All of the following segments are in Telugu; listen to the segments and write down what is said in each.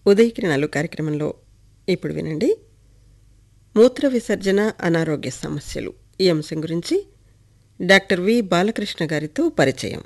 ఉదయకిరణాలు కార్యక్రమంలో ఇప్పుడు వినండి మూత్ర విసర్జన అనారోగ్య సమస్యలు ఈ అంశం గురించి డాక్టర్ వి బాలకృష్ణ గారితో పరిచయం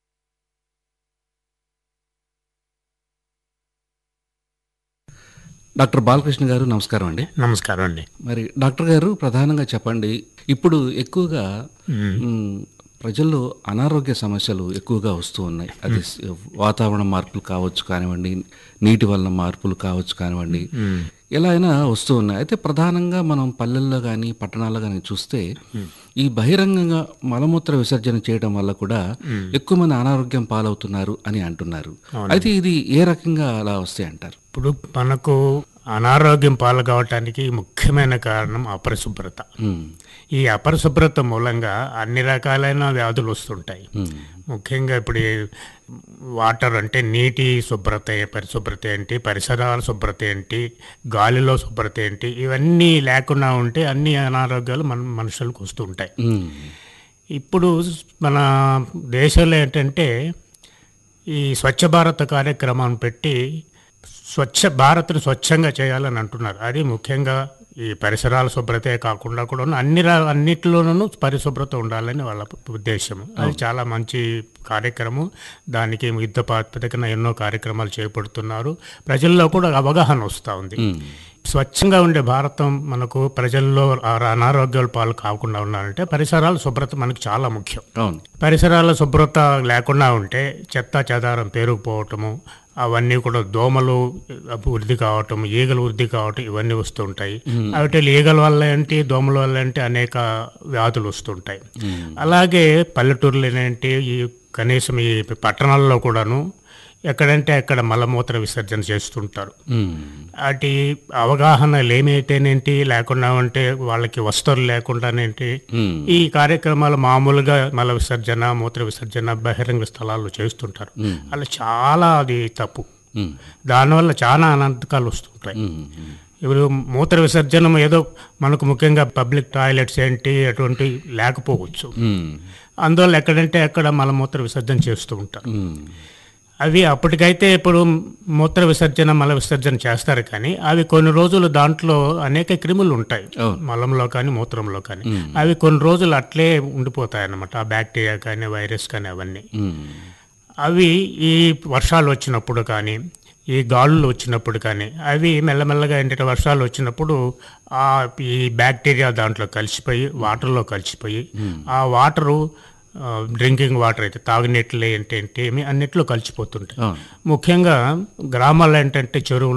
డాక్టర్ బాలకృష్ణ గారు నమస్కారం అండి నమస్కారం అండి మరి డాక్టర్ గారు ప్రధానంగా చెప్పండి ఇప్పుడు ఎక్కువగా మ్, ప్రజల్లో అనారోగ్య సమస్యలు ఎక్కువగా వస్తూ ఉన్నాయి అది స్- వాతావరణ మార్పులు కావచ్చు కానివ్వండి నీటి వల్ల మార్పులు కావచ్చు కానివ్వండి ఎలా అయినా వస్తూ ఉన్నాయి అయితే ప్రధానంగా మనం పల్లెల్లో కానీ పట్టణాల్లో కానీ చూస్తే ఈ బహిరంగంగా మలమూత్ర విసర్జన చేయడం వల్ల కూడా ఎక్కువ మంది అనారోగ్యం పాలవుతున్నారు అని అంటున్నారు అయితే ఇది ఏ రకంగా అలా వస్తాయి అంటారు ఇప్పుడు మనకు అనారోగ్యం పాలు కావటానికి ముఖ్యమైన కారణం అపరిశుభ్రత మ్, ఈ అపరిశుభ్రత మూలంగా అన్ని రకాలైన వ్యాధులు వస్తుంటాయి మ్, ముఖ్యంగా ఇప్పుడు ఈ వాటర్ అంటే నీటి శుభ్రత పరిశుభ్రత ఏంటి పరిసరాల శుభ్రత ఏంటి గాలిలో శుభ్రత ఏంటి ఇవన్నీ లేకుండా ఉంటే అన్ని అనారోగ్యాలు మన మనుషులకు వస్తుంటాయి మ్, ఇప్పుడు మన దేశంలో ఏంటంటే ఈ స్వచ్ఛ భారత్ కార్యక్రమాన్ని పెట్టి స్వచ్ఛ భారత్ను స్వచ్ఛంగా చేయాలని అంటున్నారు అది ముఖ్యంగా ఈ పరిసరాల శుభ్రతే కాకుండా కూడా అన్ని రా- అన్నిటిలోనూ పరిశుభ్రత ఉండాలని వాళ్ళ ఉద్దేశం అది చాలా మంచి కార్యక్రమం దానికి యుద్ధ ప్రాతిపదికన ఎన్నో కార్యక్రమాలు చేపడుతున్నారు ప్రజల్లో కూడా అవగాహన వస్తూ ఉంది మ్. స్వచ్ఛంగా ఉండే భారతం మనకు ప్రజల్లో ఆ అనారోగ్యాల పాలు కాకుండా ఉండాలంటే పరిసరాల శుభ్రత మనకు చాలా ముఖ్యం అవును పరిసరాల శుభ్రత లేకుండా ఉంటే చెత్త చెదారం పేరుకుపోవటము అవన్నీ కూడా దోమలు వృద్ధి కావటం ఈగలు వృద్ధి కావటం ఇవన్నీ వస్తుంటాయి అవిటే ఈగల వల్ల ఏంటి దోమల వల్ల ఏంటి అనేక వ్యాధులు వస్తుంటాయి అలాగే పల్లెటూరులో ఏంటి ఈ కనీసం ఈ పట్టణాల్లో కూడాను ఎక్కడంటే అక్కడ మలమూత్ర విసర్జన చేస్తుంటారు మ్, వాటి అవగాహన లేమైతేనేంటి లేకుండా ఉంటే వాళ్ళకి వస్తువులు లేకుండానేంటి మ్. ఈ కార్యక్రమాలు మామూలుగా మల విసర్జన మూత్ర విసర్జన బహిరంగ స్థలాల్లో చేస్తుంటారు అలా చాలా అది తప్పు మ్, దానివల్ల చాలా అనంతకాలు వస్తుంటాయి మ్, మ్. ఇప్పుడు మూత్ర విసర్జనం ఏదో మనకు ముఖ్యంగా పబ్లిక్ టాయిలెట్స్ ఏంటి అటువంటి లేకపోవచ్చు మ్, అందువల్ల ఎక్కడంటే అక్కడ మలమూత్ర విసర్జన చేస్తూ ఉంటారు మ్. అవి అప్పటికైతే ఇప్పుడు మూత్ర విసర్జన మల విసర్జన చేస్తారు కానీ అవి కొన్ని రోజులు దాంట్లో అనేక క్రిములు ఉంటాయి అవును. మలంలో కానీ మూత్రంలో కానీ అవి కొన్ని రోజులు అట్లే ఉండిపోతాయి అన్నమాట ఆ బ్యాక్టీరియా కానీ వైరస్ కానీ అవన్నీ మ్, అవి ఈ వర్షాలు వచ్చినప్పుడు కానీ ఈ గాలులు వచ్చినప్పుడు కానీ అవి మెల్లమెల్లగా ఏంటంటే వర్షాలు వచ్చినప్పుడు ఆ ఈ బ్యాక్టీరియా దాంట్లో కలిసిపోయి వాటర్లో కలిసిపోయి ఆ వాటరు డ్రింకింగ్ వాటర్ అయితే తాగునీటిలో ఏంటంటే ఏమి అన్నిట్లో కలిసిపోతుంటాయి అవును ముఖ్యంగా గ్రామాల్లో ఏంటంటే చెరువులు